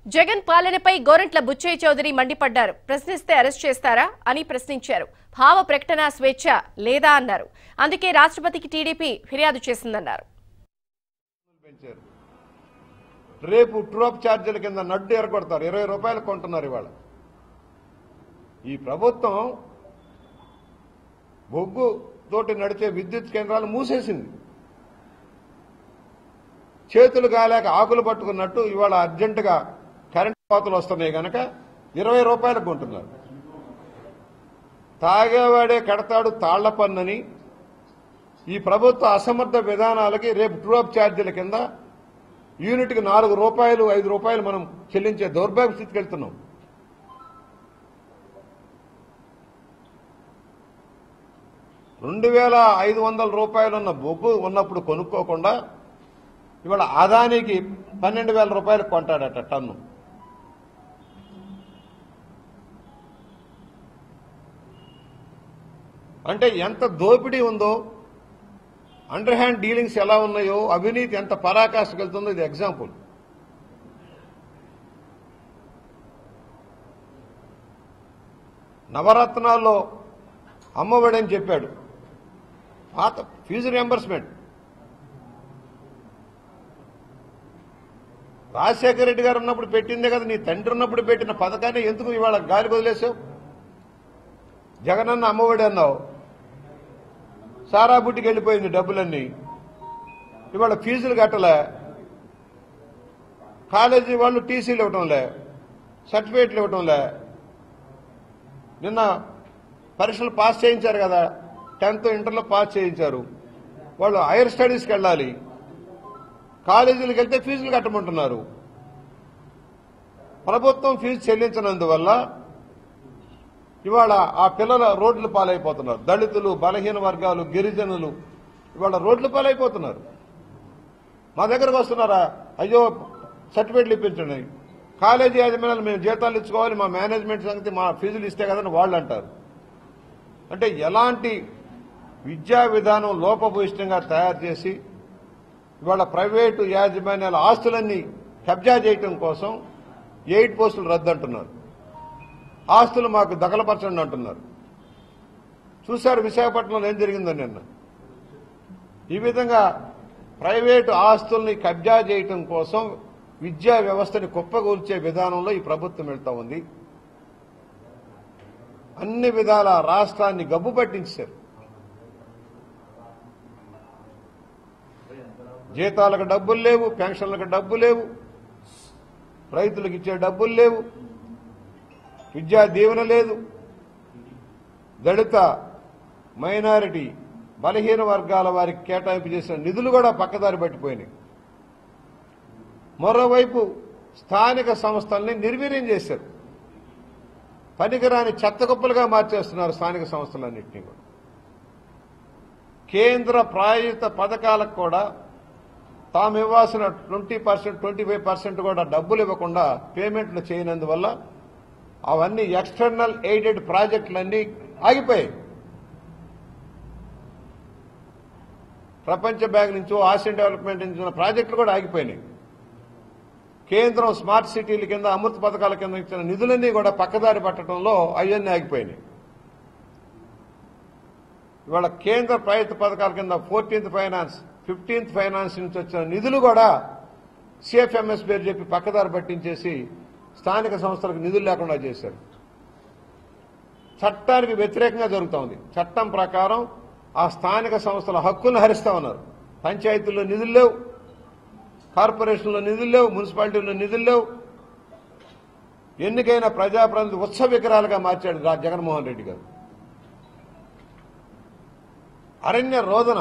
జగన్ పాలనపై గోరంట్ల బుచ్చయ్య చౌదరి మండిపడ్డారు ప్రశ్నిస్తే అరెస్ట్ చేస్తారా అని ప్రశ్నించారు భావ ప్రకటన స్వేచ్ఛ లేదా అన్నారు అందుకే రాష్ట్రపతికి టీడీపీ ఫిర్యాదు చేసిందన్నారు పెంచారు రేపు ట్రోప్ ఛార్జీల కింద నడ్డు ఎరగొడతారు ఇరవై రూపాయలు కొంటున్నారు ఇవాళ ఈ ప్రభుత్వం బొగ్గు తోటి నడిచే విద్యుత్ కేంద్రాలు మూసేసింది చేతులు కాలేక ఆకులు పట్టుకున్నట్టు ఇవాళ అర్జెంటుగా కరెంట్ కోతలు వస్తున్నాయి గనక ఇరవై రూపాయలకు కొంటున్నారు తాగేవాడే కడతాడు తాళ్ల పన్నని ఈ ప్రభుత్వ అసమర్థ విధానాలకి రేపు ట్రూఅప్ ఛార్జీల కింద యూనిట్కి నాలుగు రూపాయలు ఐదు రూపాయలు మనం చెల్లించే దౌర్భాగ్య స్థితికి వెళ్తున్నాం రెండు వేల ఐదు వందల రూపాయలు ఉన్న బొగ్గు ఉన్నప్పుడు కొనుక్కోకుండా ఇవాళ ఆదానికి పన్నెండు వేల రూపాయలు కొంటాడట టన్ను అంటే ఎంత దోపిడీ ఉందో అండర్ హ్యాండ్ డీలింగ్స్ ఎలా ఉన్నాయో అవినీతి ఎంత పరాకాష్ఠకు వెళ్తుందో ఇది ఎగ్జాంపుల్ నవరత్నాల్లో అమ్మఒడి అని చెప్పాడు పాత ఫీజు రియంబర్స్మెంట్ రాజశేఖర రెడ్డి గారు ఉన్నప్పుడు పెట్టిందే కదా నీ తండ్రి ఉన్నప్పుడు పెట్టిన పథకాన్ని ఎందుకు ఇవాళ గాలి వదిలేసావు జగనన్న అమ్మఒడి అన్నావు సారా బుట్టికి వెళ్ళిపోయింది డబ్బులన్నీ ఇవాళ ఫీజులు కట్టలే కాలేజీ వాళ్ళు టీసీలు ఇవ్వటంలే సర్టిఫికేట్లు ఇవ్వటంలే నిన్న పరీక్షలు పాస్ చేయించారు కదా టెన్త్ ఇంటర్లో పాస్ చేయించారు వాళ్ళు హైయర్ స్టడీస్కి వెళ్ళాలి కాలేజీలకు వెళ్తే ఫీజులు కట్టమంటున్నారు ప్రభుత్వం ఫీజు చెల్లించినందువల్ల ఇవాళ ఆ పిల్లల రోడ్లు పాలైపోతున్నారు దళితులు బలహీన వర్గాలు గిరిజనులు ఇవాళ రోడ్లు పాలైపోతున్నారు మా దగ్గరకు వస్తున్నారా అయ్యో సర్టిఫికేట్లు ఇప్పించండి కాలేజీ యాజమాన్యాలు మేము జీతాలు ఇచ్చుకోవాలి మా మేనేజ్మెంట్ సంగతి మా ఫీజులు ఇస్తే కదని వాళ్ళు అంటారు అంటే ఎలాంటి విద్యా విధానం లోపభూయిష్టంగా తయారు చేసి ఇవాళ ప్రైవేటు యాజమాన్యాల ఆస్తులన్నీ కబ్జా చేయటం కోసం ఎయిట్ పోస్టులు రద్దు అంటున్నారు ఆస్తులు మాకు దఖలపరచండి అంటున్నారు చూశారు విశాఖపట్నంలో ఏం జరిగిందో నిన్న ఈ విధంగా ప్రైవేటు ఆస్తుల్ని కబ్జా చేయటం కోసం విద్యా వ్యవస్థని కుప్పగూల్చే విధానంలో ఈ ప్రభుత్వం వెళ్తా ఉంది అన్ని విధాల రాష్ట్రాన్ని గబ్బు పట్టించారు జీతాలకు డబ్బులు లేవు పెన్షన్లకు డబ్బు లేవు రైతులకు ఇచ్చే డబ్బులు లేవు విద్యా దీవెన లేదు దళిత మైనారిటీ బలహీన వర్గాల వారికి కేటాయింపు చేసిన నిధులు కూడా పక్కదారి పట్టిపోయినాయి మరోవైపు స్థానిక సంస్థల్ని నిర్వీర్యం చేశారు పనికిరాని చెత్తకుప్పలుగా మార్చేస్తున్నారు స్థానిక సంస్థలన్నింటినీ కూడా కేంద్ర ప్రాయోజిత పథకాలకు కూడా తాము ఇవ్వాల్సిన twenty percent twenty five percent కూడా డబ్బులు ఇవ్వకుండా పేమెంట్లు చేయనందువల్ల అవన్నీ ఎక్స్టర్నల్ ఎయిడెడ్ ప్రాజెక్టులన్నీ ఆగిపోయాయి ప్రపంచ బ్యాంక్ నుంచో ఆసియన్ డెవలప్మెంట్ నుంచి ఉన్న ప్రాజెక్టులు కూడా ఆగిపోయినాయి కేంద్రం స్మార్ట్ సిటీల కింద అమృత పథకాల కింద ఇచ్చిన నిధులన్నీ కూడా పక్కదారి పట్టడంలో అవన్నీ ఆగిపోయినాయి ఇవాళ కేంద్ర ప్రభుత్వ పథకాల కింద ఫోర్టీన్త్ ఫైనాన్స్ ఫిఫ్టీన్త్ ఫైనాన్స్ నుంచి వచ్చిన నిధులు కూడా సిఎఫ్ఎంఎస్ పేరు చెప్పి పక్కదారి పట్టించేసి స్థానిక సంస్థలకు నిధులు లేకుండా చేశారు చట్టానికి వ్యతిరేకంగా జరుగుతూ ఉంది చట్టం ప్రకారం ఆ స్థానిక సంస్థల హక్కులను హరిస్తా ఉన్నారు పంచాయతీల్లో నిధులు లేవు కార్పొరేషన్లో నిధులు లేవు మున్సిపాలిటీల్లో నిధులు లేవు ఎన్నికైన ప్రజాప్రతినిధి ఉత్సవ విగ్రహాలుగా మార్చాడు రా- జగన్మోహన్ రెడ్డి గారు అరణ్య రోదన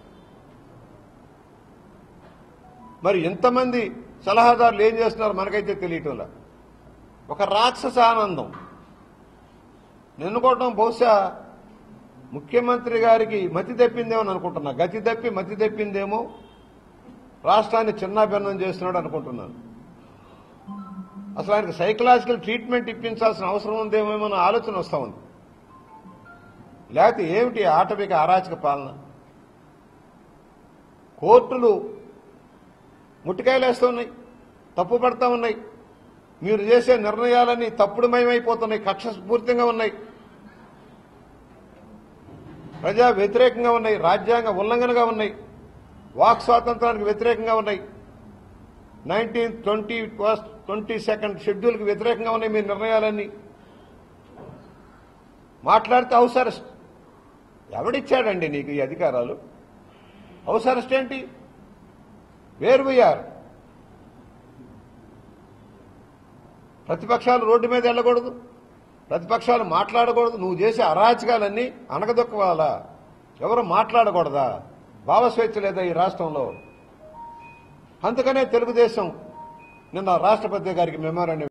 మరి ఎంతమంది సలహాదారులు ఏం చేస్తున్నారో మనకైతే తెలియటంలా ఒక రాక్షస ఆనందం నిన్నుకోవటం బహుశా ముఖ్యమంత్రి గారికి మతి తప్పిందేమో అని అనుకుంటున్నా గతి తప్పి మతి తప్పిందేమో రాష్ట్రాన్ని చిన్నాభిన్నం చేస్తున్నాడు అనుకుంటున్నాను అసలు ఆయనకు సైకలాజికల్ ట్రీట్మెంట్ ఇప్పించాల్సిన అవసరం ఉందేమో అన్న ఆలోచన వస్తూ ఉంది లేకపోతే ఏమిటి ఆటవిక అరాచక పాలన కోర్టులు ముట్టికాయలు వేస్తూ ఉన్నాయి తప్పు పడతా ఉన్నాయి మీరు చేసే నిర్ణయాలన్నీ తప్పుడుమయమైపోతున్నాయి కక్షపూరితంగా ఉన్నాయి ప్రజా వ్యతిరేకంగా ఉన్నాయి రాజ్యాంగ ఉల్లంఘనగా ఉన్నాయి వాక్ స్వాతంత్రానికి వ్యతిరేకంగా ఉన్నాయి nineteen twenty first twenty second షెడ్యూల్కి వ్యతిరేకంగా ఉన్నాయి మీ నిర్ణయాలన్నీ మాట్లాడితే హౌస్ అరెస్ట్ ఎవడిచ్చాడండి నీకు ఈ అధికారాలు హౌస్ అరెస్ట్ ఏంటి వేర్ వీఆర్ ప్రతిపక్షాలు రోడ్డు మీద వెళ్ళకూడదు ప్రతిపక్షాలు మాట్లాడకూడదు నువ్వు చేసే అరాచకాలన్నీ అనగదొక్కవాలా ఎవరు మాట్లాడకూడదా భావస్వేచ్ఛ లేదా ఈ రాష్ట్రంలో అందుకనే తెలుగుదేశం నిన్న రాష్ట్రపతి గారికి మెమోరాండం